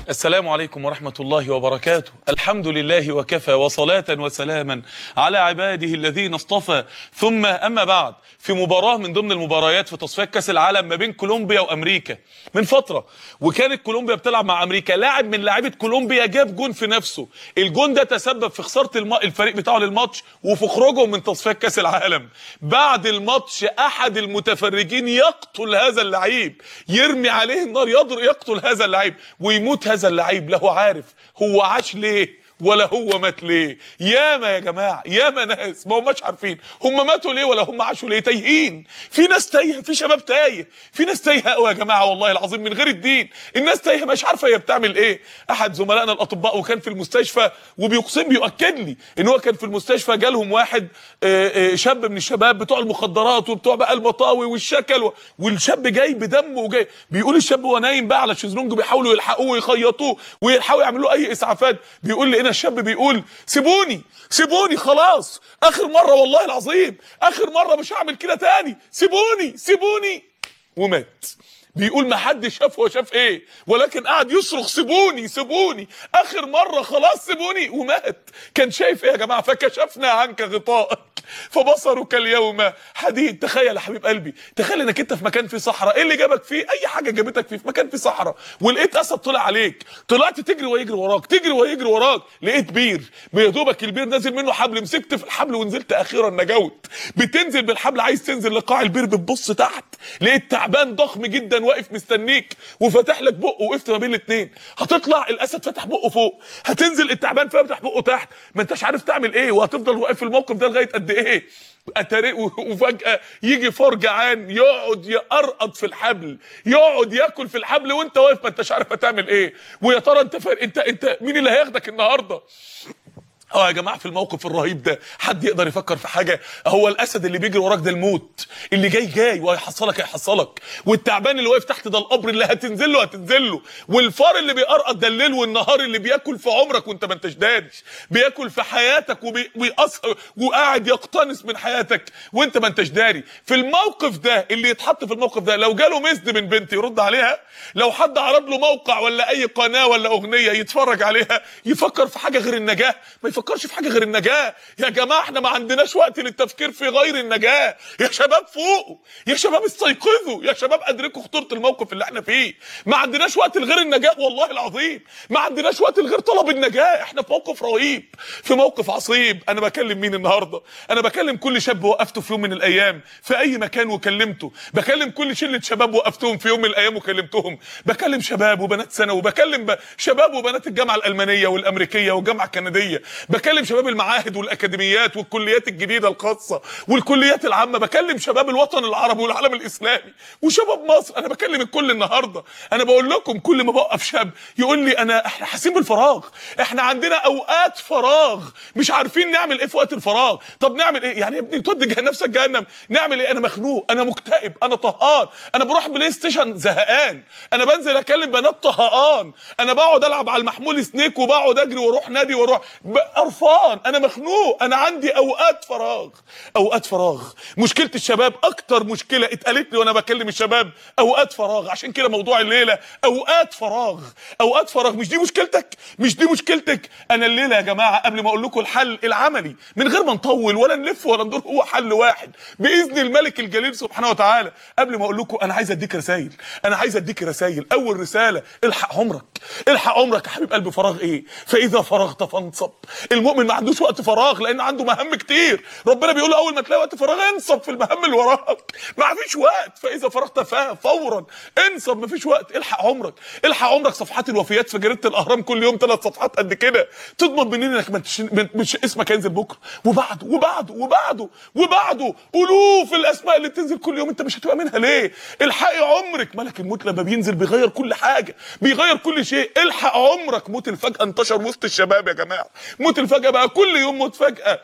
السلام عليكم ورحمة الله وبركاته الحمد لله وكفى وصلاة وسلاما على عباده الذين اصطفى ثم أما بعد في مباراة من ضمن المباريات في تصفيات كأس العالم ما بين كولومبيا وأمريكا من فترة وكانت كولومبيا بتلعب مع أمريكا لاعب من لاعيبة كولومبيا جاب جون في نفسه الجون ده تسبب في خسارة الم... الفريق بتاعه للماتش وفي خروجهم من تصفيات كأس العالم بعد الماتش أحد المتفرجين يقتل هذا اللعيب يرمي عليه النار يضر يقتل هذا اللعيب ويموت هذا اللعيب لا هو عارف هو عاش ليه ولا هو مات ليه ياما يا جماعه ياما ناس ما هماش عارفين هم ماتوا ليه ولا هم عاشوا ليه تايهين في ناس تايهه في شباب تايه في ناس تايهه قوي يا جماعه والله العظيم من غير الدين الناس تايهه مش عارفه هي بتعمل ايه احد زملائنا الاطباء وكان في المستشفى وبيقسم بيؤكد لي ان هو كان في المستشفى جالهم واحد آه، آه، شاب من الشباب بتوع المخدرات وبتوع بقى المطاوي والشكل و- والشاب جاي بدم وجاي بيقول الشاب وهو نايم بقى على الشезлونج بيحاولوا يلحقوه ويخيطوه ويحاولوا يعملوا اي اسعافات بيقول لي هنا الشاب بيقول سيبوني سيبوني خلاص اخر مره والله العظيم اخر مره مش هعمل كده تاني سيبوني سيبوني ومات بيقول ما حد شاف هو شاف ايه ولكن قعد يصرخ سيبوني سيبوني اخر مره خلاص سيبوني ومات كان شايف ايه يا جماعه فكشفنا عنك غطاءك فبصرك اليوم حديد تخيل يا حبيب قلبي تخيل انك انت في مكان فيه صحراء ايه اللي جابك فيه اي حاجه جابتك فيه في مكان فيه صحراء ولقيت اسد طلع عليك طلعت تجري ويجري وراك تجري ويجري وراك لقيت بير يا دوبك البير نازل منه حبل مسكت في الحبل ونزلت اخيرا نجوت بتنزل بالحبل عايز تنزل لقاع البير بتبص تحت لقيت تعبان ضخم جدا واقف مستنيك وفتح لك بقه وقفت ما بين الاثنين هتطلع الاسد فتح بقه فوق هتنزل التعبان فتح بقه تحت ما انتش عارف تعمل ايه وهتفضل واقف في الموقف ده لغايه قد ايه اتاري وفجاه يجي فار جعان يقعد يقرقض في الحبل يقعد ياكل في الحبل وانت واقف ما انتش عارف هتعمل ايه ويا ترى انت فار انت انت مين اللي هياخدك النهارده اه يا جماعه في الموقف الرهيب ده حد يقدر يفكر في حاجه هو الاسد اللي بيجري وراك ده الموت اللي جاي جاي وهيحصلك هيحصلك والتعبان اللي واقف تحت ده القبر اللي هتنزل له هتنزل له والفار اللي بيقرقط ده الليل والنهار اللي بياكل في عمرك وانت ما انتش دارش بياكل في حياتك وبي... ويقص... وقاعد يقتنص من حياتك وانت ما انتش داري في الموقف ده اللي يتحط في الموقف ده لو جاله مسد من بنت يرد عليها لو حد عرض له موقع ولا اي قناه ولا اغنيه يتفرج عليها يفكر في حاجه غير النجاه ما يفكرش في حاجه غير النجاه يا جماعه احنا ما عندناش وقت للتفكير في غير النجاه يا شباب فوقوا يا شباب استيقظوا يا شباب ادركوا خطوره الموقف اللي احنا فيه ما عندناش وقت لغير النجاه والله العظيم ما عندناش وقت لغير طلب النجاه احنا في موقف رهيب في موقف عصيب انا بكلم مين النهارده انا بكلم كل شاب وقفته في يوم من الايام في اي مكان وكلمته بكلم كل شله شباب وقفتهم في يوم من الايام وكلمتهم بكلم شباب وبنات ثانوي وبكلم ب... شباب وبنات الجامعه الالمانيه والامريكيه والجامعه الكنديه بكلم شباب المعاهد والاكاديميات والكليات الجديده الخاصه والكليات العامه بكلم شباب الوطن العربي والعالم الاسلامي وشباب مصر انا بكلم الكل النهارده انا بقول لكم كل ما بوقف شاب يقول لي انا احنا حاسين بالفراغ احنا عندنا اوقات فراغ مش عارفين نعمل ايه في وقت الفراغ طب نعمل ايه يعني يا ابني تودي جه- نفسك جهنم نعمل ايه انا مخنوق انا مكتئب انا طهقان انا بروح بلاي ستيشن زهقان انا بنزل اكلم بنات طهقان انا بقعد العب على المحمول سنيك وبقعد اجري واروح نادي واروح ب- قرفان انا مخنوق انا عندي اوقات فراغ اوقات فراغ مشكله الشباب اكتر مشكله اتقالت لي وانا بكلم الشباب اوقات فراغ عشان كده موضوع الليله اوقات فراغ اوقات فراغ مش دي مشكلتك مش دي مشكلتك انا الليله يا جماعه قبل ما اقول لكم الحل العملي من غير ما نطول ولا نلف ولا ندور هو حل واحد باذن الملك الجليل سبحانه وتعالى قبل ما اقول لكم انا عايز اديك رسائل انا عايز اديك رسائل اول رساله الحق عمرك الحق عمرك يا حبيب قلبي فراغ ايه فاذا فرغت فانصب المؤمن ما عندوش وقت فراغ لان عنده مهام كتير ربنا بيقول اول ما تلاقي وقت فراغ انصب في المهام اللي وراك ما فيش وقت فاذا فرغت فا فورا انصب ما فيش وقت الحق عمرك الحق عمرك صفحات الوفيات في جريده الاهرام كل يوم ثلاث صفحات قد كده تضمن منين انك ما تش... مش اسمك هينزل بكره وبعده وبعده وبعده وبعده الوف الاسماء اللي بتنزل كل يوم انت مش هتبقى منها ليه الحقي عمرك ملك الموت لما بينزل بيغير كل حاجه بيغير كل شيء الحق عمرك موت الفجاه انتشر وسط الشباب يا جماعه موت الفجاه بقى كل يوم موت فجاه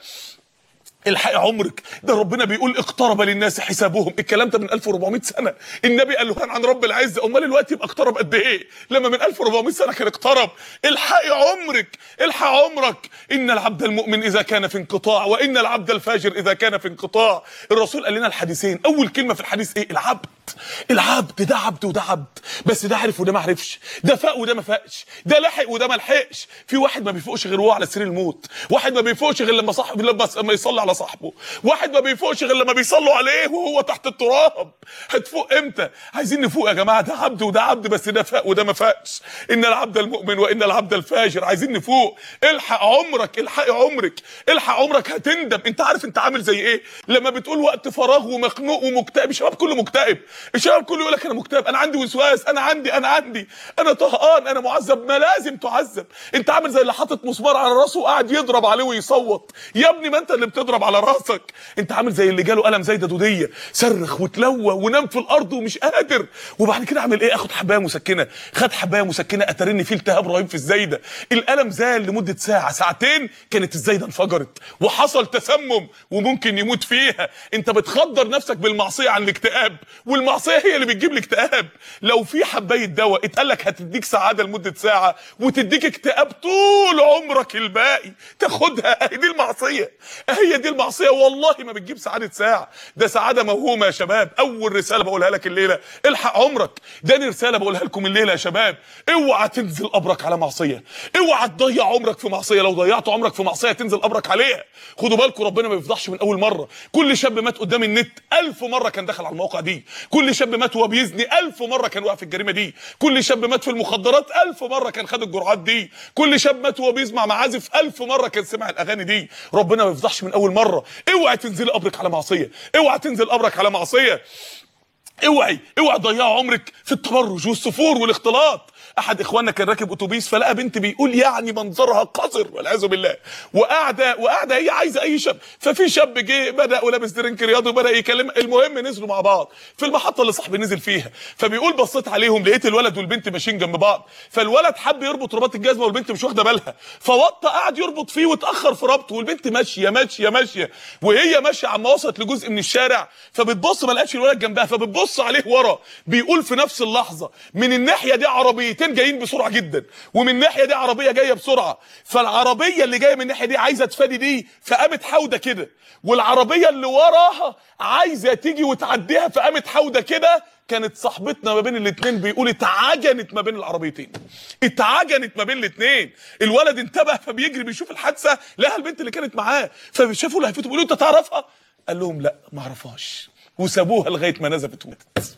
الحق عمرك ده ربنا بيقول اقترب للناس حسابهم الكلام ده من 1400 سنه النبي قال له كان عن رب العزه امال الوقت يبقى اقترب قد ايه لما من 1400 سنه كان اقترب الحق عمرك الحق عمرك ان العبد المؤمن اذا كان في انقطاع وان العبد الفاجر اذا كان في انقطاع الرسول قال لنا الحديثين اول كلمه في الحديث ايه العبد العبد ده عبد وده عبد بس ده عرف وده ما عرفش ده فاق وده ما فاقش ده لحق وده ما لحقش في واحد ما بيفوقش غير وهو على سرير الموت واحد ما بيفوقش غير لما صاحب لما لما يصلي على صاحبه واحد ما بيفوقش غير لما بيصلوا عليه وهو تحت التراب هتفوق امتى عايزين نفوق يا جماعه ده عبد وده عبد بس ده فاق وده ما فاقش ان العبد المؤمن وان العبد الفاجر عايزين نفوق الحق عمرك الحق عمرك الحق عمرك هتندم انت عارف انت عامل زي ايه لما بتقول وقت فراغ ومخنوق ومكتئب الشباب كله مكتئب الشباب كله يقول لك انا مكتئب انا عندي وسواس انا عندي انا عندي انا طهقان انا معذب ما لازم تعذب انت عامل زي اللي حاطط مسمار على راسه وقاعد يضرب عليه ويصوت يا ابني ما انت اللي بتضرب على راسك انت عامل زي اللي جاله قلم زايده دوديه صرخ وتلوى ونام في الارض ومش قادر وبعد كده اعمل ايه اخد حبايه مسكنه خد حبايه مسكنه اترني فيه التهاب رهيب في الزايده الالم زال لمده ساعه ساعتين كانت الزايده انفجرت وحصل تسمم وممكن يموت فيها انت بتخدر نفسك بالمعصيه عن الاكتئاب والمعصيه هي اللي بتجيب الاكتئاب لو في حبايه دواء اتقال لك هتديك سعاده لمده ساعه وتديك اكتئاب طول عمرك الباقي تاخدها اهي دي المعصيه هي دي المعصيه والله ما بتجيب سعاده ساعه ده سعاده موهومه يا شباب اول رساله بقولها لك الليله الحق عمرك داني رساله بقولها لكم الليله يا شباب اوعى تنزل قبرك على معصيه اوعى تضيع عمرك في معصيه لو ضيعت عمرك في معصيه تنزل قبرك عليها خدوا بالكم ربنا ما بيفضحش من اول مره كل شاب مات قدام النت ألف مره كان دخل على المواقع دي كل شاب مات وهو بيزني ألف مره كان واقع في الجريمه دي كل شاب مات في المخدرات ألف مره كان خد الجرعات دي كل شاب مات وهو بيسمع معازف ألف مره كان سمع الاغاني دي ربنا ما بيفضحش من اول مره اوعى تنزل قبرك على معصيه اوعى تنزل قبرك على معصيه اوعي اوعي تضيعوا عمرك في التبرج والسفور والاختلاط احد اخواننا كان راكب اتوبيس فلقى بنت بيقول يعني منظرها قذر والعياذ بالله وقاعده وقاعده هي عايزه اي شاب ففي شاب جه بدا ولابس درينك رياضي وبدا يكلم المهم نزلوا مع بعض في المحطه اللي صاحبي نزل فيها فبيقول بصيت عليهم لقيت الولد والبنت ماشيين جنب بعض فالولد حب يربط رباط الجزمه والبنت مش واخده بالها فوطى قعد يربط فيه واتاخر في ربطه والبنت ماشيه ماشيه ماشيه وهي ماشيه عما وصلت لجزء من الشارع فبتبص ما لقتش الولد جنبها فبتبص عليه ورا بيقول في نفس اللحظه من الناحيه دي عربيتين جايين بسرعه جدا ومن الناحيه دي عربيه جايه بسرعه فالعربيه اللي جايه من الناحيه دي عايزه تفادي دي فقامت حاوده كده والعربيه اللي وراها عايزه تيجي وتعديها فقامت حاوده كده كانت صاحبتنا ما بين الاثنين بيقول اتعجنت ما بين العربيتين اتعجنت ما بين الاثنين الولد انتبه فبيجري بيشوف الحادثه لقى البنت اللي كانت معاه فشافوا لهفته بيقولوا انت تعرفها قال لهم لا ما اعرفهاش وسابوها لغايه ما نزفت وماتت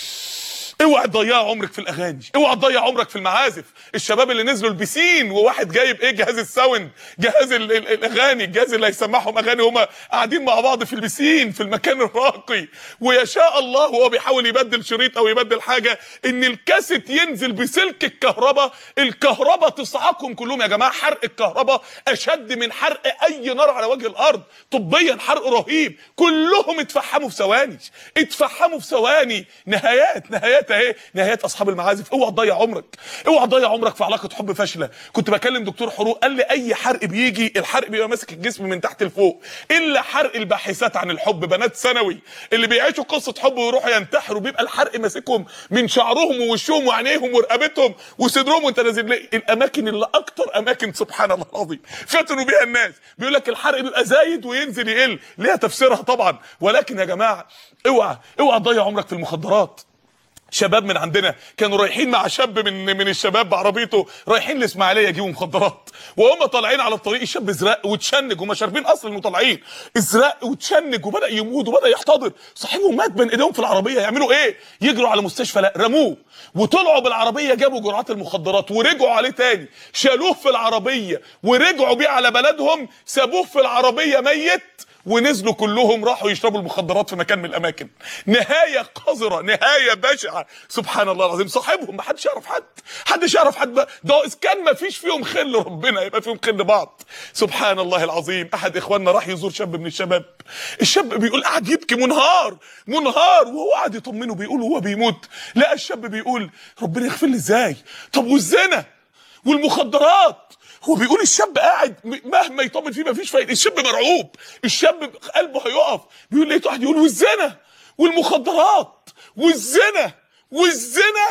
اوعى تضيع عمرك في الاغاني اوعى تضيع عمرك في المعازف الشباب اللي نزلوا البسين وواحد جايب ايه جهاز الساوند جهاز ال ال الاغاني الجهاز اللي هيسمعهم اغاني هما قاعدين مع بعض في البسين في المكان الراقي ويشاء الله وهو بيحاول يبدل شريط او يبدل حاجه ان الكاسيت ينزل بسلك الكهرباء الكهرباء تصعقهم كلهم يا جماعه حرق الكهرباء اشد من حرق اي نار على وجه الارض طبيا حرق رهيب كلهم اتفحموا في ثواني اتفحموا في ثواني نهايات نهايات اهي نهايات اصحاب المعازف اوعى تضيع عمرك اوعى تضيع عمرك في علاقه حب فاشله كنت بكلم دكتور حروق قال لي اي حرق بيجي الحرق بيبقى ماسك الجسم من تحت لفوق الا حرق الباحثات عن الحب بنات ثانوي اللي بيعيشوا قصه حب ويروحوا ينتحروا بيبقى الحرق ماسكهم من شعرهم ووشهم وعينيهم ورقبتهم وصدرهم وانت نازل ليه الاماكن اللي اكتر اماكن سبحان الله العظيم فتنوا بيها الناس بيقول لك الحرق بيبقى زايد وينزل يقل ليها تفسيرها طبعا ولكن يا جماعه اوعى اوعى تضيع عمرك في المخدرات شباب من عندنا كانوا رايحين مع شاب من من الشباب بعربيته رايحين الاسماعيليه يجيبوا مخدرات وهم طالعين على الطريق الشاب ازرق وتشنج هم شاربين اصل المطلعين ازرق وتشنج وبدا يموت وبدا يحتضر صاحبهم مات بين ايديهم في العربيه يعملوا ايه يجروا على مستشفى لا رموه وطلعوا بالعربيه جابوا جرعات المخدرات ورجعوا عليه تاني شالوه في العربيه ورجعوا بيه على بلدهم سابوه في العربيه ميت ونزلوا كلهم راحوا يشربوا المخدرات في مكان من الاماكن نهايه قذره نهايه بشعه سبحان الله العظيم صاحبهم ما حدش يعرف حد حدش يعرف حد بقى. ده اذا كان ما فيش فيهم خل ربنا يبقى فيهم خل بعض سبحان الله العظيم احد اخواننا راح يزور شاب من الشباب الشاب بيقول قاعد يبكي منهار منهار وهو قاعد يطمنه بيقول وهو بيموت لقى الشاب بيقول ربنا يغفر لي ازاي طب والزنا والمخدرات هو بيقول الشاب قاعد مهما يطمن فيه مفيش فايده الشاب مرعوب الشاب قلبه هيقف بيقول لقيت واحد يقول والزنا والمخدرات والزنا والزنا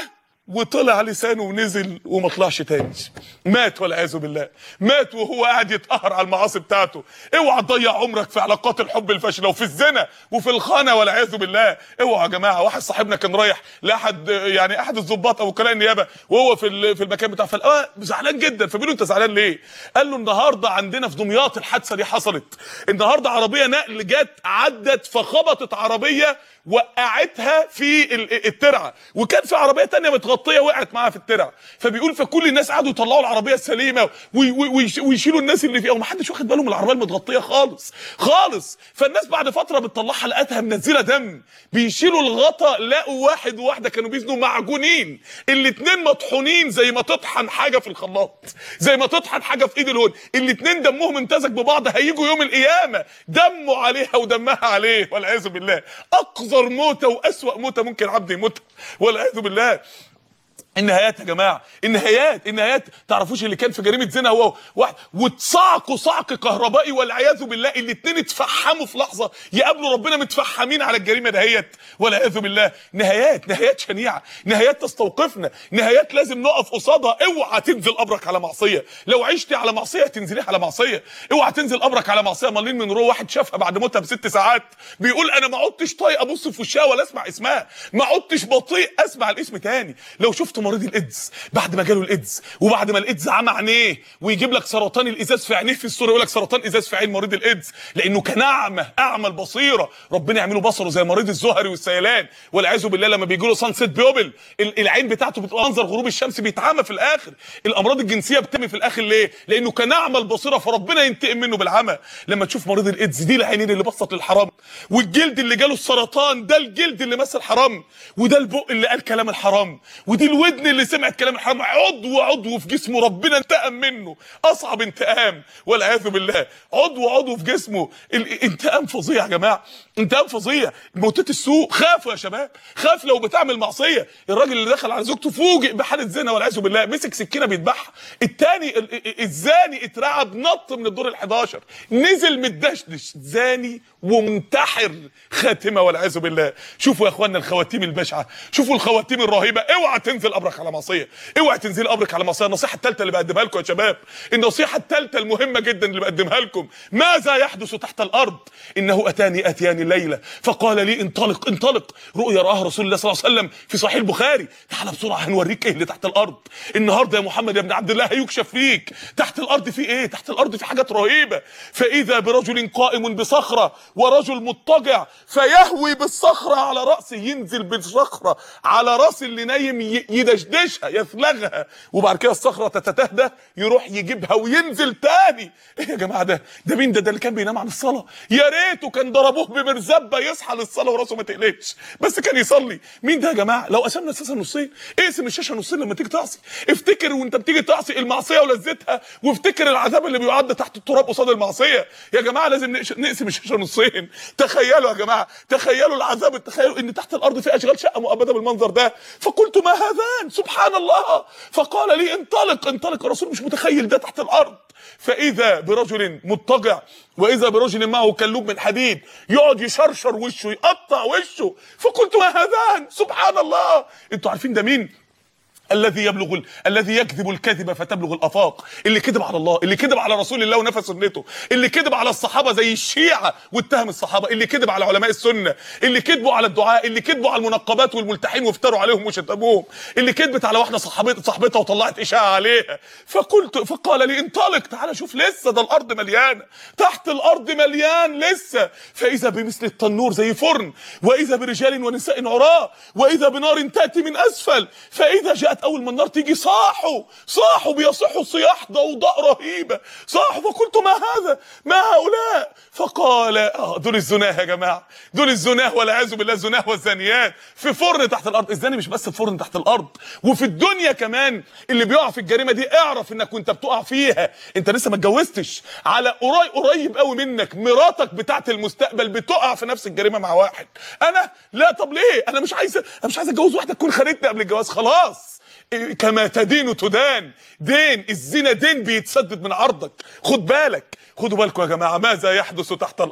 وطلع لسانه ونزل وما طلعش تاني مات والعياذ بالله مات وهو قاعد يتقهر على المعاصي بتاعته اوعى تضيع عمرك في علاقات الحب الفاشله وفي الزنا وفي الخنا والعياذ بالله اوعى يا جماعه واحد صاحبنا كان رايح لاحد يعني احد الضباط او وكلاء النيابه وهو في ال- في المكان بتاعه فلقاه زعلان جدا فبيقول له انت زعلان ليه قال له النهارده عندنا في دمياط الحادثه دي حصلت النهارده عربيه نقل جت عدت فخبطت عربيه وقعتها في ال- الترعه وكان في عربيه تانية متغطيه وقعت معاها في الترعه فبيقول فكل الناس قعدوا يطلعوا العربيه السليمه وي- وي- ويش- ويشيلوا الناس اللي فيها ومحدش واخد باله من العربيه المتغطيه خالص خالص فالناس بعد فتره بتطلعها لقيتها منزله دم بيشيلوا الغطا لقوا واحد وواحده كانوا بيزنوا معجونين الاتنين مطحونين زي ما تطحن حاجه في الخلاط زي ما تطحن حاجه في ايد الهون الاتنين دمهم امتزج ببعض هيجوا يوم القيامه دمه عليها ودمها عليه والعياذ بالله اقذر موته واسوا موته ممكن عبد يموتها والعياذ بالله النهايات يا جماعه النهايات النهايات تعرفوش اللي كان في جريمه زنا هو واحد وتصعقوا صعق كهربائي والعياذ بالله الاثنين اتفحموا في لحظه يقابلوا ربنا متفحمين على الجريمه دهيت والعياذ بالله نهايات نهايات شنيعه نهايات تستوقفنا نهايات لازم نقف قصادها اوعى تنزل قبرك على معصيه لو عشتي على معصيه تنزليها على معصيه اوعى تنزل قبرك على معصيه مالين من روح واحد شافها بعد موتها بست ساعات بيقول انا ما عدتش طايق ابص في وشها ولا اسمع اسمها ما عدتش بطيء اسمع الاسم تاني لو شفت مريض الايدز بعد ما جاله الايدز وبعد ما الايدز عمى عينيه ويجيب لك سرطان الازاز في عينيه في الصوره يقول لك سرطان ازاز في عين مريض الايدز لانه كان اعمى اعمى البصيره ربنا يعمله بصره زي مريض الزهري والسيلان والعياذ بالله لما بيجي له سانسيت بيوبل ال- العين بتاعته بتبقى منظر غروب الشمس بيتعمى في الاخر الامراض الجنسيه بتمي في الاخر ليه لانه كان اعمى البصيره فربنا ينتقم منه بالعمى لما تشوف مريض الايدز دي العينين اللي بصت للحرام والجلد اللي جاله السرطان ده الجلد اللي مثل حرام وده البق اللي قال كلام الحرام ودي الودن اللي سمعت كلام الحرام عضو عضو في جسمه ربنا انتقم منه اصعب انتقام والعياذ بالله عضو عضو في جسمه الانتقام فظيع يا جماعه انتقام فظيع موتات السوق خافوا يا شباب خاف لو بتعمل معصيه الراجل اللي دخل على زوجته فوجئ بحاله زنا والعياذ بالله مسك سكينه بيذبحها التاني ال- ال- الزاني اترعب نط من الدور ال11 نزل متدشدش زاني ومنتحر خاتمه والعياذ بالله شوفوا يا اخوانا الخواتيم البشعه شوفوا الخواتيم الرهيبه اوعى تنزل قبرك على معصيه اوعى تنزل قبرك على معصيه النصيحه الثالثه اللي بقدمها لكم يا شباب النصيحه الثالثه المهمه جدا اللي بقدمها لكم ماذا يحدث تحت الارض انه اتاني اتياني الليله فقال لي انطلق انطلق رؤيا راها رسول الله صلى الله عليه وسلم في صحيح البخاري تعال بسرعه هنوريك ايه اللي تحت الارض النهارده يا محمد يا ابن عبد الله هيكشف فيك تحت الارض في ايه تحت الارض في حاجات رهيبه فاذا برجل قائم بصخره ورجل مضطجع فيهوي بالصخره على راسه ينزل بالصخره على راس اللي نايم ي- يدشدشها يثلغها وبعد كده الصخره تتتهدى يروح يجيبها وينزل تاني ايه يا جماعه ده ده مين ده ده اللي كان بينام عن الصلاه يا ريته كان ضربوه بمرزبه يصحى للصلاه وراسه ما تقلقش بس كان يصلي مين ده يا جماعه لو قسمنا الساسه نصين اقسم الشاشه نصين لما تيجي تعصي افتكر وانت بتيجي تعصي المعصيه ولذتها وافتكر العذاب اللي بيعد تحت التراب قصاد المعصيه يا جماعه لازم نقش- نقسم الشاشه نصين تخيلوا يا جماعه تخيلوا العذاب تخيلوا ان تحت الارض في اشغال شقه مؤبده بالمنظر ده فقلت ما هذان سبحان الله فقال لي انطلق انطلق الرسول مش متخيل ده تحت الارض فاذا برجل مضطجع واذا برجل معه كلوب من حديد يقعد يشرشر وشه يقطع وشه فقلت ما هذان سبحان الله انتوا عارفين ده مين الذي يبلغ ال... الذي يكذب الكذب فتبلغ الافاق اللي كذب على الله اللي كذب على رسول الله ونفى سنته اللي كذب على الصحابه زي الشيعه واتهم الصحابه اللي كذب على علماء السنه اللي كذبوا على الدعاء اللي كذبوا على المنقبات والملتحين وافتروا عليهم وشتموهم اللي كذبت على واحده صاحبتها صاحبتها وطلعت اشاعه عليها فقلت فقال لي انطلق تعالى شوف لسه ده الارض مليانه تحت الارض مليان لسه فاذا بمثل التنور زي فرن واذا برجال ونساء عراة واذا بنار تاتي من اسفل فاذا جاءت اول ما النار تيجي صاحوا صاحوا بيصحوا صياح ضوضاء رهيبه صاحوا فقلت ما هذا ما هؤلاء فقال اه دول الزناه يا جماعه دول الزناه والعياذ بالله الزناه والزانيات في فرن تحت الارض الزاني مش بس في فرن تحت الارض وفي الدنيا كمان اللي بيقع في الجريمه دي اعرف انك وانت بتقع فيها انت لسه ما اتجوزتش على قريب قريب قوي منك مراتك بتاعت المستقبل بتقع في نفس الجريمه مع واحد انا لا طب ليه انا مش عايز انا مش عايز اتجوز واحده تكون خانتني قبل الجواز خلاص إيه، كما تدين تدان دين الزنا دين بيتسدد من عرضك خد بالك خدوا بالكم يا جماعه ماذا يحدث تحت الارض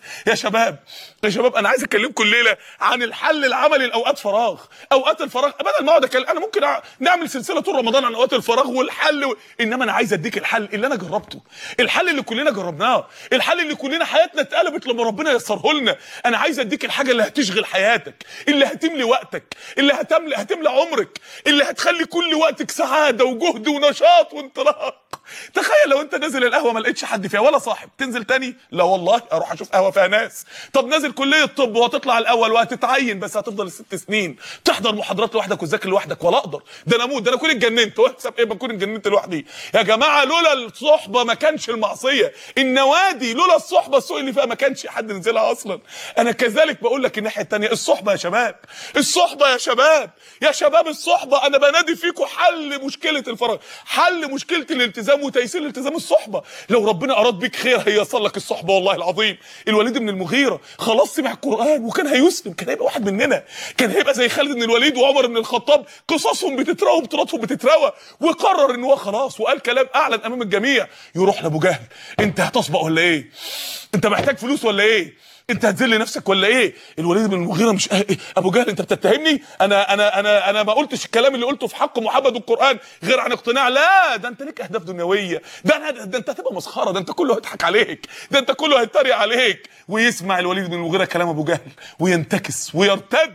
يا شباب يا شباب انا عايز اكلمكم الليله عن الحل العملي لاوقات فراغ اوقات الفراغ بدل ما اقعد أكلم- انا ممكن أع- نعمل سلسله طول رمضان عن اوقات الفراغ والحل و... انما انا عايز اديك الحل اللي انا جربته الحل اللي كلنا جربناه الحل اللي كلنا حياتنا اتقلبت لما ربنا يسره لنا انا عايز اديك الحاجه اللي هتشغل حياتك اللي هتملي وقتك اللي هتملي هتملى عمرك اللي هتخلي كل وقتك سعاده وجهد ونشاط وانطلاق تخيل لو انت نازل القهوه ما لقيتش حد فيها ولا صاحب تنزل تاني لا والله اروح اشوف قهوه فيها ناس طب نازل كليه طب وهتطلع الاول وهتتعين بس هتفضل الست سنين تحضر محاضرات لوحدك وتذاكر لوحدك ولا اقدر ده انا اموت ده انا اكون اتجننت واكسب ايه بكون اتجننت لوحدي يا جماعه لولا الصحبه ما كانش المعصيه النوادي لولا الصحبه السوق اللي فيها ما كانش حد نزلها اصلا انا كذلك بقول لك الناحيه الثانيه الصحبه يا شباب الصحبه يا شباب يا شباب الصحبه انا بنادي فيكم حل مشكله الفراغ حل مشكله الالتزام وتيسير الالتزام الصحبه لو ربنا اراد بيك خير هيصل لك الصحبه والله العظيم الوليد بن المغيره خلاص سمع القران وكان هيسلم كان هيبقى واحد مننا كان هيبقى زي خالد بن الوليد وعمر بن الخطاب قصصهم بتتروى وبطولاتهم بتتروى وقرر ان هو خلاص وقال كلام اعلن امام الجميع يروح لابو جهل انت هتسبق ولا ايه انت محتاج فلوس ولا ايه انت هتذل نفسك ولا ايه الوليد بن المغيره مش اه ابو جهل انت بتتهمني انا انا انا انا ما قلتش الكلام اللي قلته في حق محمد والقران غير عن اقتناع لا ده انت ليك اهداف دنيويه ده انا ده انت هتبقى مسخره ده انت كله هيضحك عليك ده انت كله هيتريق عليك ويسمع الوليد بن المغيره كلام ابو جهل وينتكس ويرتد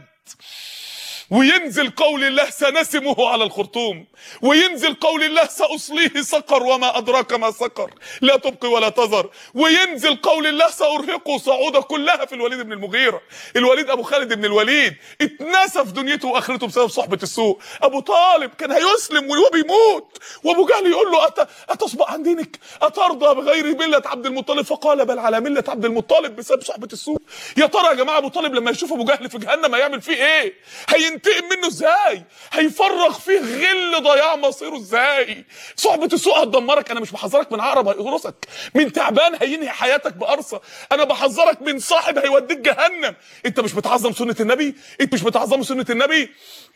وينزل قول الله سنسمه على الخرطوم وينزل قول الله سأصليه سقر وما أدراك ما سقر لا تبقي ولا تذر وينزل قول الله سأرهقه صعودا كلها في الوليد بن المغيرة الوليد أبو خالد بن الوليد اتنسف دنيته وآخرته بسبب صحبة السوء أبو طالب كان هيسلم وهو بيموت وأبو جهل يقول له أت... أتصبح عن دينك أترضى بغير ملة عبد المطلب فقال بل على ملة عبد المطلب بسبب صحبة السوء يا ترى يا جماعة أبو طالب لما يشوف أبو جهل في جهنم هيعمل فيه إيه هينتقم منه ازاي هيفرغ فيه غل ضياع مصيره ازاي صحبة السوء هتدمرك انا مش بحذرك من عقرب هيقرصك من تعبان هينهي حياتك بقرصة انا بحذرك من صاحب هيوديك جهنم انت مش بتعظم سنة النبي انت مش بتعظم سنة النبي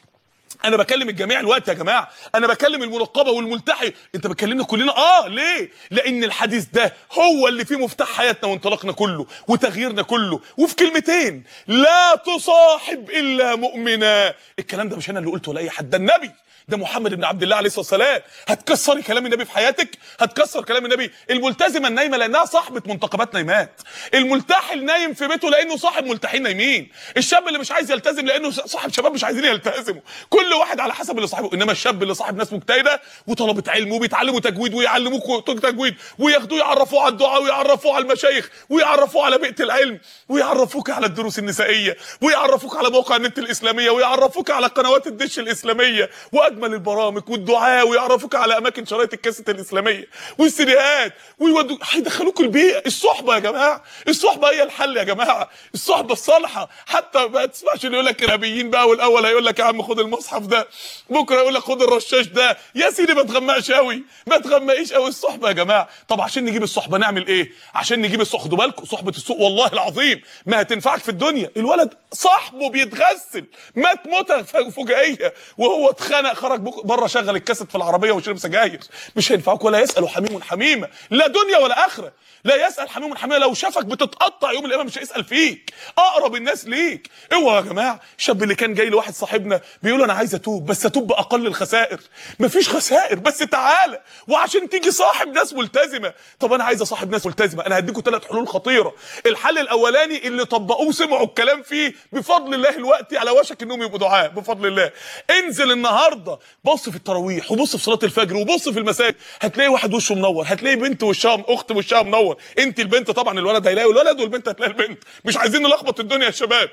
انا بكلم الجميع الوقت يا جماعه انا بكلم المنقبه والملتحي انت بتكلمنا كلنا اه ليه لان الحديث ده هو اللي فيه مفتاح حياتنا وانطلاقنا كله وتغييرنا كله وفي كلمتين لا تصاحب الا مؤمنا الكلام ده مش انا اللي قلته ولا اي حد ده النبي ده محمد بن عبد الله عليه الصلاه والسلام هتكسري كلام النبي في حياتك هتكسر كلام النبي الملتزمه النايمه لانها صاحبه منتقبات نايمات الملتحي نايم في بيته لانه صاحب ملتحين نايمين الشاب اللي مش عايز يلتزم لانه صاحب شباب مش عايزين يلتزموا كل واحد على حسب اللي صاحبه انما الشاب اللي صاحب ناس مجتهده وطلبه علم وبيتعلموا تجويد ويعلموك تجويد وياخدوه يعرفوه على الدعاء ويعرفوه على المشايخ ويعرفوه على بيئه العلم ويعرفوك على الدروس النسائيه ويعرفوك على مواقع النت الاسلاميه ويعرفوك على قنوات الدش الاسلاميه واجمل البرامج والدعاء ويعرفوك على اماكن شرايط الكاسيت الاسلاميه والسيديهات ويودوا هيدخلوك البيئه الصحبه يا جماعه الصحبه هي الحل يا جماعه الصحبه الصالحه حتى ما تسمعش اللي يقول لك ارهابيين بقى والاول هيقول لك يا عم خد المصحف ده بكره يقول لك خد الرشاش ده يا سيدي ما تغمقش قوي ما تغمقيش قوي الصحبه يا جماعه طب عشان نجيب الصحبه نعمل ايه عشان نجيب الصحبه خدوا بالكم صحبه السوق والله العظيم ما هتنفعك في الدنيا الولد صاحبه بيتغسل مات موته فجائيه وهو اتخنق خرج بره شغل الكاسيت في العربيه وشرب سجاير مش هينفعك ولا يسال حميم حميمه لا دنيا ولا اخره لا يسال حميم حميمه لو شافك بتتقطع يوم القيامه مش هيسال فيك اقرب الناس ليك اوعى يا جماعه الشاب اللي كان جاي لواحد صاحبنا بيقول انا عايز اتوب بس اتوب باقل الخسائر مفيش خسائر بس تعالى وعشان تيجي صاحب ناس ملتزمه طب انا عايز اصاحب ناس ملتزمه انا هديكم ثلاث حلول خطيره الحل الاولاني اللي طبقوه وسمعوا الكلام فيه بفضل الله الوقت على وشك انهم يبقوا دعاء بفضل الله انزل النهارده بص في التراويح وبص في صلاه الفجر وبص في المساجد هتلاقي واحد وشه منور هتلاقي بنت وشها اخت وشها منور انت البنت طبعا الولد هيلاقي الولد والبنت هتلاقي البنت مش عايزين نلخبط الدنيا يا شباب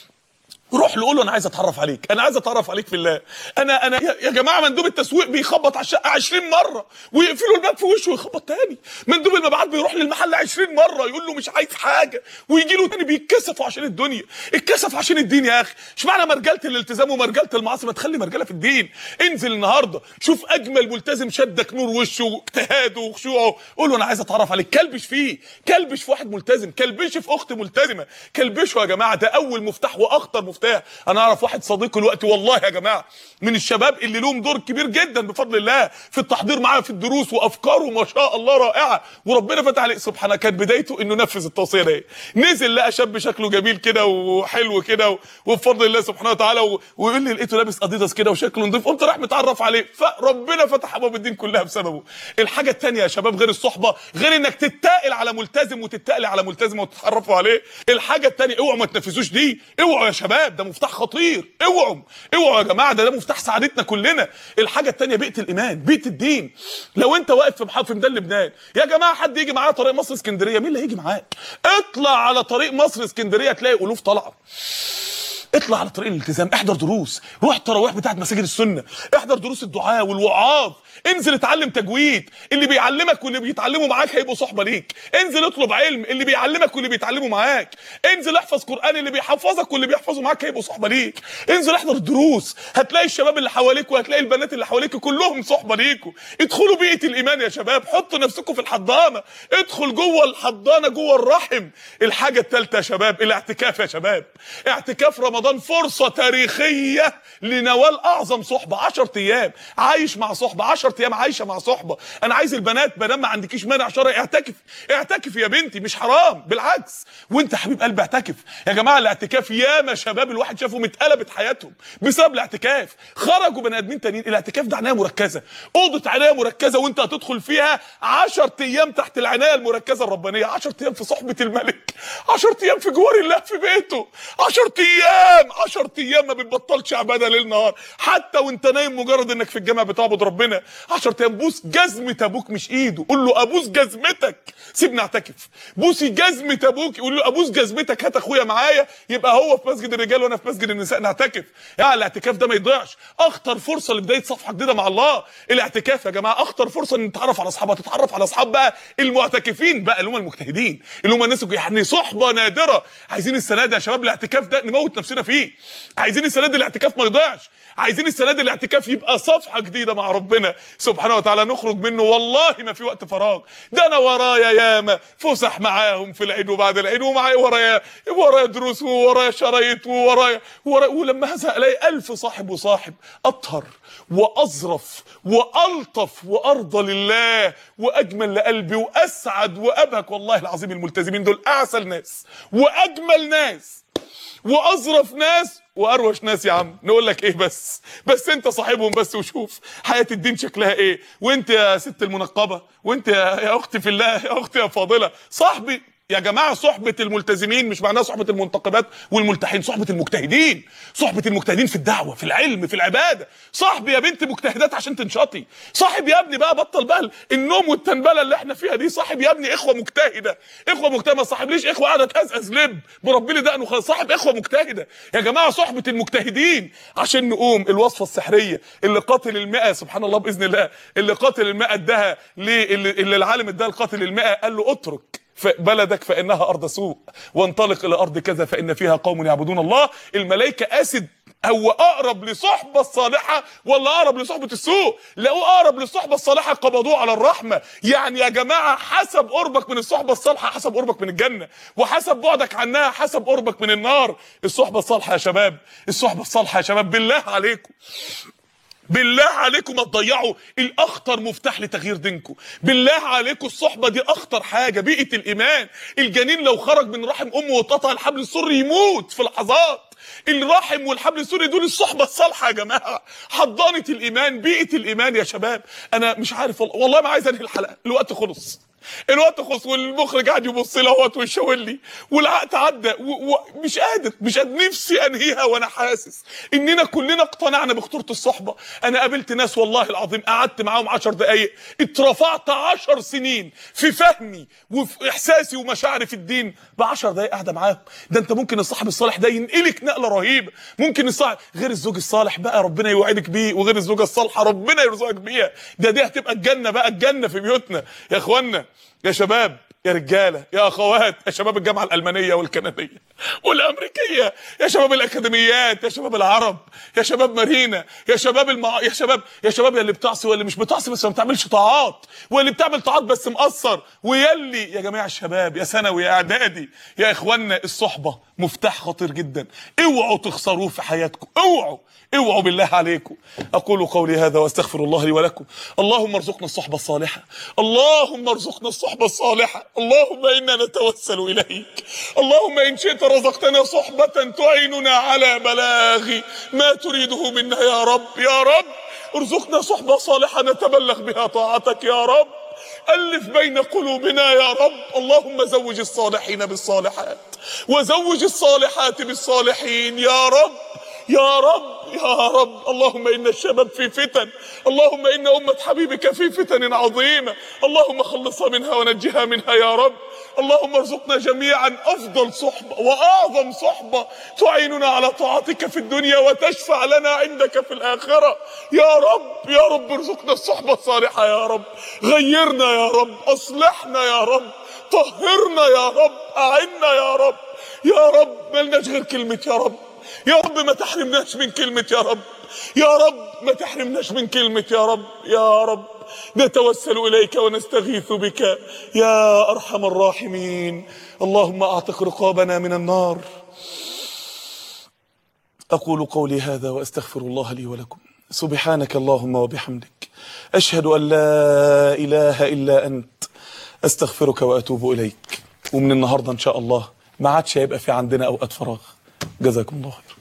روح له قول له انا عايز اتعرف عليك انا عايز اتعرف عليك في الله انا انا يا جماعه مندوب التسويق بيخبط على الشقه 20 مره ويقفلوا الباب في وشه ويخبط تاني مندوب المبيعات بيروح للمحل 20 مره يقول له مش عايز حاجه ويجي له تاني بيتكسفوا عشان الدنيا اتكسف عشان الدين يا اخي اشمعنى مرجله الالتزام ومرجله المعاصي ما تخلي مرجله في الدين انزل النهارده شوف اجمل ملتزم شدك نور وشه واجتهاده وخشوعه قول له انا عايز اتعرف عليك كلبش فيه كلبش في واحد ملتزم كلبش في اخت ملتزمه كلبشه يا جماعه ده اول مفتاح واخطر مفتاح المفتاح انا اعرف واحد صديقي دلوقتي والله يا جماعه من الشباب اللي لهم دور كبير جدا بفضل الله في التحضير معايا في الدروس وافكاره ما شاء الله رائعه وربنا فتح عليه سبحانه كانت بدايته انه نفذ التوصيه دي نزل لقى شاب شكله جميل كده وحلو كده و- وبفضل الله سبحانه وتعالى و- ويقول لي لقيته لابس اديداس كده وشكله نضيف قمت رايح متعرف عليه فربنا فتح ابواب الدين كلها بسببه الحاجه الثانيه يا شباب غير الصحبه غير انك تتقل على ملتزم وتتقل على ملتزم وتتعرفوا عليه الحاجه الثانيه اوعوا ما تنفذوش دي اوعوا يا شباب ده مفتاح خطير اوعوا اوعوا يا جماعه ده ده مفتاح سعادتنا كلنا الحاجه الثانيه بيئه الايمان بيئه الدين لو انت واقف في محافظ في ميدان لبنان يا جماعه حد يجي معايا طريق مصر اسكندريه مين اللي هيجي معاك اطلع على طريق مصر اسكندريه تلاقي الوف طالعه اطلع على طريق الالتزام احضر دروس روح التراويح بتاعت مساجد السنه احضر دروس الدعاء والوعاظ انزل اتعلم تجويد اللي بيعلمك واللي بيتعلموا معاك هيبقوا صحبه ليك انزل اطلب علم اللي بيعلمك واللي بيتعلموا معاك انزل احفظ قران اللي بيحفظك واللي بيحفظوا معاك هيبقوا صحبه ليك انزل احضر الدروس هتلاقي الشباب اللي حواليك وهتلاقي البنات اللي حواليك كلهم صحبه ليكوا ادخلوا بيئه الايمان يا شباب حطوا نفسكم في الحضانه ادخل جوه الحضانه جوه الرحم الحاجه الثالثه يا شباب الاعتكاف يا شباب اعتكاف رمضان فرصه تاريخيه لنوال اعظم صحبه 10 ايام عايش مع صحبه 10 ايام عايشه مع صحبه انا عايز البنات ما دام ما عندكيش مانع شرعي اعتكف اعتكف يا بنتي مش حرام بالعكس وانت يا حبيب قلبي اعتكف يا جماعه الاعتكاف ياما شباب الواحد شافهم اتقلبت حياتهم بسبب الاعتكاف خرجوا بني ادمين تانيين الاعتكاف ده عنايه مركزه اوضه عنايه مركزه وانت هتدخل فيها 10 ايام تحت العنايه المركزه الربانيه 10 ايام في صحبه الملك 10 ايام في جوار الله في بيته 10 ايام 10 ايام ما بتبطلش عباده ليل نهار حتى وانت نايم مجرد انك في الجامع بتعبد ربنا 10 ايام بوس جزمه ابوك مش ايده قول له ابوس جزمتك سيبني اعتكف بوسي جزمه ابوك يقول له ابوس جزمتك هات اخويا معايا يبقى هو في مسجد الرجال وانا في مسجد النساء نعتكف يعني الاعتكاف ده ما يضيعش اخطر فرصه لبدايه صفحه جديده مع الله الاعتكاف يا جماعه اخطر فرصه ان نتعرف على اصحابها تتعرف على اصحاب بقى المعتكفين بقى اللي هم المجتهدين اللي هم الناس يعني صحبه نادره عايزين السنه دي يا شباب الاعتكاف ده نموت نفسنا فيه عايزين السنه دي الاعتكاف ما يضيعش عايزين السنه دي الاعتكاف يبقى صفحه جديده مع ربنا سبحانه وتعالى نخرج منه والله ما في وقت فراغ ده انا ورايا ياما فسح معاهم في العيد وبعد العيد ومعايا ورايا ورايا دروس وورايا شرايط وورايا ورايا ولما هزهق الاقي الف صاحب وصاحب اطهر واظرف والطف وارضى لله واجمل لقلبي واسعد وابهك والله العظيم الملتزمين دول اعسل ناس واجمل ناس واظرف ناس واروش ناس يا عم نقول لك ايه بس بس انت صاحبهم بس وشوف حياه الدين شكلها ايه وانت يا ست المنقبه وانت يا يا اختي في الله يا اختي يا فاضله صاحبي يا جماعه صحبه الملتزمين مش معناها صحبه المنتقبات والملتحين صحبه المجتهدين صحبه المجتهدين في الدعوه في العلم في العباده صاحبي يا بنت مجتهدات عشان تنشطي صاحب يا ابني بقى بطل بقى النوم والتنبله اللي احنا فيها دي صاحب يا ابني اخوه مجتهده اخوه مجتهده ما صاحبليش اخوه قاعده تقزقز لب بربي لي دقنه خلاص صاحب اخوه مجتهده يا جماعه صحبه المجتهدين عشان نقوم الوصفه السحريه اللي قاتل المئة سبحان الله باذن الله اللي قاتل المئة اداها ليه اللي, اللي العالم اداها لقاتل المئة قال له اترك بلدك فانها ارض سوء وانطلق الى ارض كذا فان فيها قوم يعبدون الله الملائكه اسد هو اقرب لصحبه الصالحه ولا اقرب لصحبه السوء لقوه اقرب للصحبه الصالحه قبضوه على الرحمه يعني يا جماعه حسب قربك من الصحبه الصالحه حسب قربك من الجنه وحسب بعدك عنها حسب قربك من النار الصحبه الصالحه يا شباب الصحبه الصالحه يا شباب بالله عليكم بالله عليكم ما تضيعوا الاخطر مفتاح لتغيير دينكم بالله عليكم الصحبه دي اخطر حاجه بيئه الايمان الجنين لو خرج من رحم امه واتقطع الحبل السري يموت في لحظات الرحم والحبل السري دول الصحبه الصالحه يا جماعه حضانه الايمان بيئه الايمان يا شباب انا مش عارف والله, والله ما عايز انهي الحلقه الوقت خلص الوقت خلص والمخرج قاعد يبص لي اهوت ويشاور لي والوقت عدى ومش قادر مش قادر نفسي انهيها وانا حاسس اننا كلنا اقتنعنا بخطوره الصحبه انا قابلت ناس والله العظيم قعدت معاهم 10 دقائق اترفعت 10 سنين في فهمي وفي احساسي ومشاعري في الدين ب 10 دقائق قاعده معاهم ده انت ممكن الصاحب الصالح ده ينقلك نقله رهيبه ممكن الصاحب غير الزوج الصالح بقى ربنا يوعدك بيه وغير الزوجه الصالحه ربنا يرزقك بيها ده دي هتبقى الجنه بقى الجنه في بيوتنا يا اخوانا يا شباب يا رجاله يا اخوات يا شباب الجامعه الالمانيه والكنديه والامريكيه يا شباب الاكاديميات يا شباب العرب يا شباب مارينا يا شباب المع... يا شباب يا شباب يا اللي بتعصي واللي مش بتعصي بس ما بتعملش طاعات واللي بتعمل طاعات بس مقصر ويلي يا جماعه الشباب يا ثانوي يا اعدادي يا اخوانا الصحبه مفتاح خطير جدا اوعوا تخسروه في حياتكم اوعوا اوعوا بالله عليكم اقول قولي هذا واستغفر الله لي ولكم اللهم ارزقنا الصحبه الصالحه اللهم ارزقنا الصحبه الصالحه اللهم انا نتوسل اليك اللهم ان شئت رزقتنا صحبه تعيننا على بلاغ ما تريده منا يا رب يا رب ارزقنا صحبه صالحه نتبلغ بها طاعتك يا رب ألف بين قلوبنا يا رب اللهم زوج الصالحين بالصالحات وزوج الصالحات بالصالحين يا رب يا رب يا رب اللهم إن الشباب في فتن اللهم إن أمة حبيبك في فتن عظيمة اللهم خلصها منها ونجها منها يا رب اللهم ارزقنا جميعا أفضل صحبة وأعظم صحبة تعيننا على طاعتك في الدنيا وتشفع لنا عندك في الآخرة يا رب يا رب ارزقنا الصحبة الصالحة يا رب غيرنا يا رب أصلحنا يا رب طهرنا يا رب أعنا يا رب يا رب ملناش غير كلمة يا رب يا رب ما تحرمناش من كلمة يا رب يا رب ما تحرمناش من كلمة يا رب يا رب نتوسل إليك ونستغيث بك يا أرحم الراحمين اللهم أعتق رقابنا من النار أقول قولي هذا وأستغفر الله لي ولكم سبحانك اللهم وبحمدك أشهد أن لا إله إلا أنت أستغفرك وأتوب إليك ومن النهاردة إن شاء الله ما عادش هيبقى في عندنا أوقات فراغ جزاكم الله خير